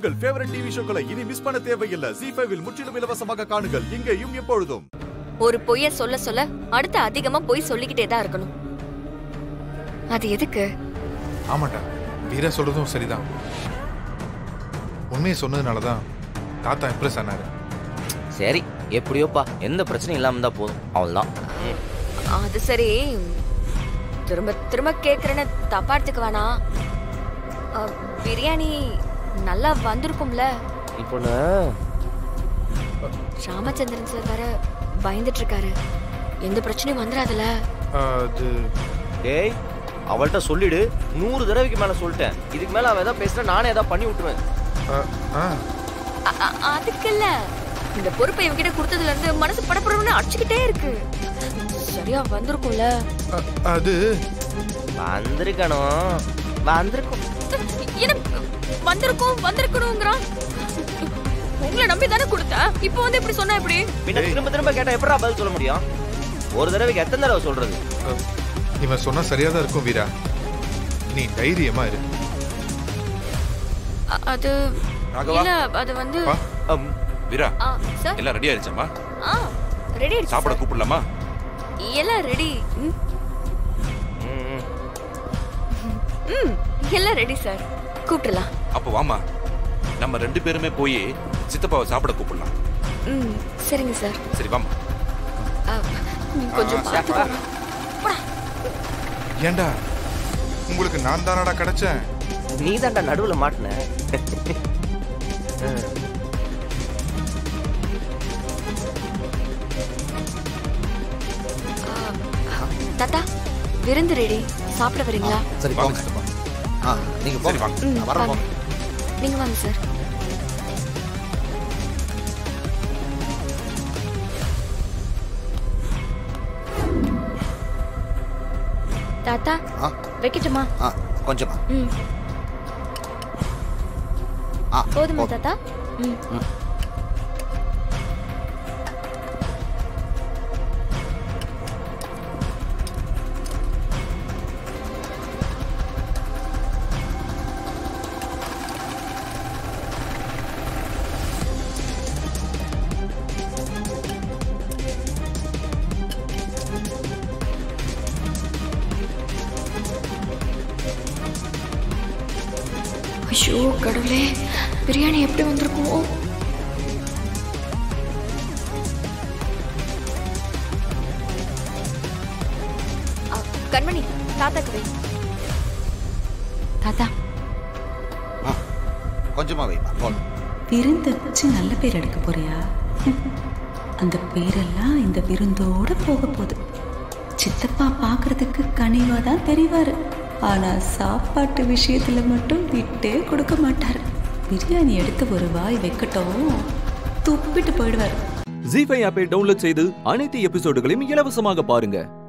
உங்கள் favourite TV ஷோக்களை இனி miss பண்ண தேவையில்லை ஜி ஃபைவில் முற்றிலும் இலவசமாக காணுங்கள் இங்கேயும் எப்பொழுதும் ஒரு பொய்ய சொல்ல சொல்ல அடுத்து அதிகமா பொய் சொல்லிக்கிட்டே தான் இருக்கணும் அது எதுக்கு ஆமாண்டா வீரா சொல்றதும் சரிதான் உண்மையை சொன்னதுனால தான் தாத்தா இம்ப்ரெஸ் ஆனாரு சரி எப்படியோப்பா எந்த பிரச்சனையும் இல்லாம இருந்தா போதும் அவ்வளவுதான் ம். அது சரி திரும்ப திரும்ப கேக்குறேன்னு தப்பா எடுத்துக்க வேணாம் அ, பிரியாணி நல்லா வந்திருக்கும்ல இப்போ நான் ராமச்சந்திரன் சார் வேற பயந்துட்டு இருக்காரு எந்த பிரச்சனையும் வந்துடாதுல அது டேய் அவள்கிட்ட சொல்லிடு நூறு தடவைக்கு மேல சொல்லிட்டேன் இதுக்கு மேல அவ ஏதாவது பேசினா நானே ஏதாவது பண்ணி விட்டுருவேன் ஆ, ஆ, அ- அ- அதுக்கு இல்ல இந்த பொறுப்பை இவகிட்ட கொடுத்ததுல இருந்து மனசு படப்படணும்னு அடிச்சுக்கிட்டே இருக்கு சரியா வந்திருக்கும்ல அ, அது வந்திருக்கணும் வந்திருக்கும் என்ன வந்திருக்கும் வந்திருக்கணுங்கிறான் உங்களை நம்பி தானே கொடுத்தேன் இப்போ வந்து இப்படி சொன்னா எப்படி பின்ன திரும்ப திரும்ப கேட்டா எப்படா பதில் சொல்ல முடியும் ஒரு தடவைக்கு எத்தனை தடவை சொல்றது அ, இவன் சொன்னா சரியா தான் இருக்கும் வீரா நீ தைரியமா இரு அ- அது ராகவா? இல்ல அது வந்து பா அம், வீரா ஆ, சார் எல்லாம் ரெடி ஆயிடுச்சாம்மா ஆ ரெடி ஆயிடுச்சு சாப்பிட சார். கூப்பிடலாமா எல்லாம் ரெடி ம், ம், ம். ம் எல்லாம் ரெடி சார் கூப்பிடலாம் அப்ப வாமா நம்ம ரெண்டு பேருமே போய் சித்தப்பாவை சாப்பிட கூப்பிடலாம் ம் சரிங்க சார் சரி வாமா ஆ, நீங்க கொஞ்சம் பார்த்துக்கோங்க போடா. ஏண்டா உங்களுக்கு நான் தானடா கிடைச்சேன் நீ தான்டா நடுவுல மாட்டின ஆ, தாத்தா விருந்து ரெடி சாப்பிட வரீங்களா சரி வாங்க போங்க சித்தப்பா ஆ நீங்க சரி போங்க வாங்க ம் நான் வரேன் வாங்க போங்க நீங்க வாங்க சார் தாத்தா ஆ வைக்கட்டுமா ஆ கொஞ்சமா ம் ஆ போதுமா போதும். தாத்தா ம் ஐயோ கடவுளே பிரியாணி எப்படி வந்திருக்கும் அ, கண்மணி தாத்தாக்கு வை தாத்தா ஆ கொஞ்சமா வைமா போதும் விருந்து வச்சு நல்ல பேர் எடுக்க போறியா அந்த பேரெல்லாம் இந்த விருந்தோட போக போகுது சித்தப்பா பார்க்கறதுக்கு கனிவா தான் தெரிவாரு ஆனா சாப்பாட்டு விஷயத்துல மட்டும் விட்டே கொடுக்க மாட்டாரு பிரியாணி எடுத்து ஒரு வாய் வைக்கட்டும் துப்பிட்டு போயிடுவாரு ஜி ஃபைவ் ஆப்பை டவுன்லோட் செய்து அனைத்து எபிசோடுகளையும் இலவசமாக பாருங்க